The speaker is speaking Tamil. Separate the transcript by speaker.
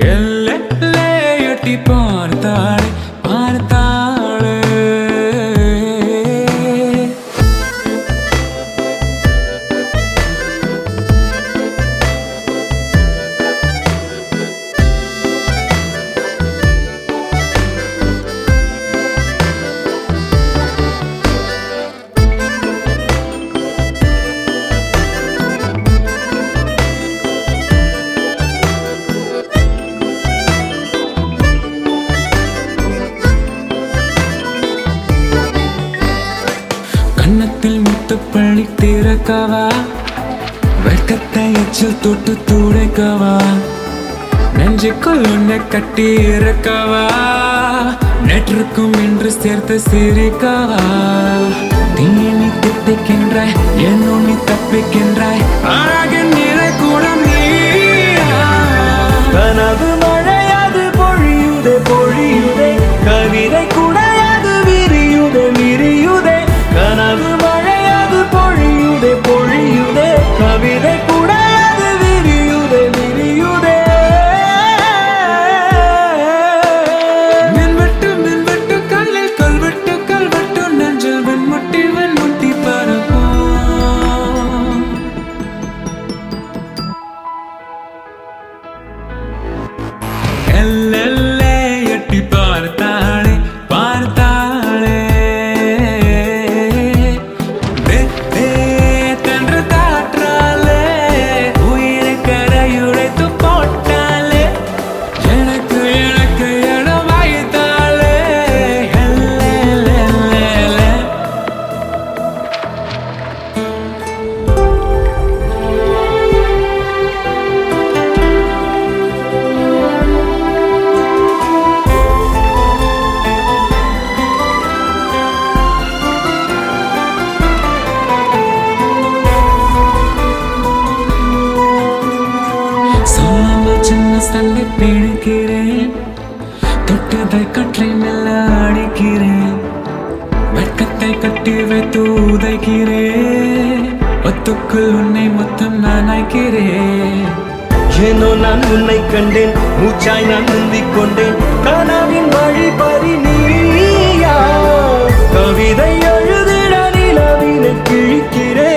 Speaker 1: எல்லை எட்டி பார்த்தாளே பார்த்தாளே கன்னத்தில் முத்துப்பள்ளி திறக்கவா வெட்கத்தை எச்சில் தொட்டு துடைக்கவா நெஞ்சுக்குள் உன்னை கட்டி இறக்கவா நேற்றுக்கும் இன்று சேர்த்து சிரிக்கவா தீனி தித்திக்கின்றாய் என்னும் நீ தப்பிக்கின்றாய் அழகின் நிறை கூட நீயா
Speaker 2: கனவு மழையாது பொழியுதே பொழியுதே கவிதை குடையாது விரியுதே விரியுதே கனவு மழையாது பொழியுதே பொழியுதே கவிதை குடையாது விரியுதே விரியுதே
Speaker 1: மின்வெட்டு மின்வெட்டு கல்லில் கல்வெட்டு கல்வெட்டு நெஞ்சில் வெண்முட்டி வெண்முட்டி பரப்போம் எல்லெல்லே எட்டி பார்த்தாளே பார்த்தாளே தே, தே, தென்று காற்றாலே உயிரை கரையுடைத்து போட்டாலே எனக்கு எனக்கு இடம் வாய்த்தாளே எல்லேலேலே சொல்லாமல் சின்ன சண்டை பிடிக்கிறேன் தொட்டதை கற்றை மெல்ல அடிக்கிறேன் வெட்கத்தை கட்டி வைத்து உதைக்கிறேன் ஒத்துக்குள் உன்னை மொத்தம் நான் ஆக்கிறேன்
Speaker 2: ஏனோ நான் உன்னை கண்டேன் மூச்சாய் நான் முந்திக் கொண்டேன் கனவின் வழி பறி நீயா கவிதை எழுதிட நிலவினை கிழிக்கிறேன்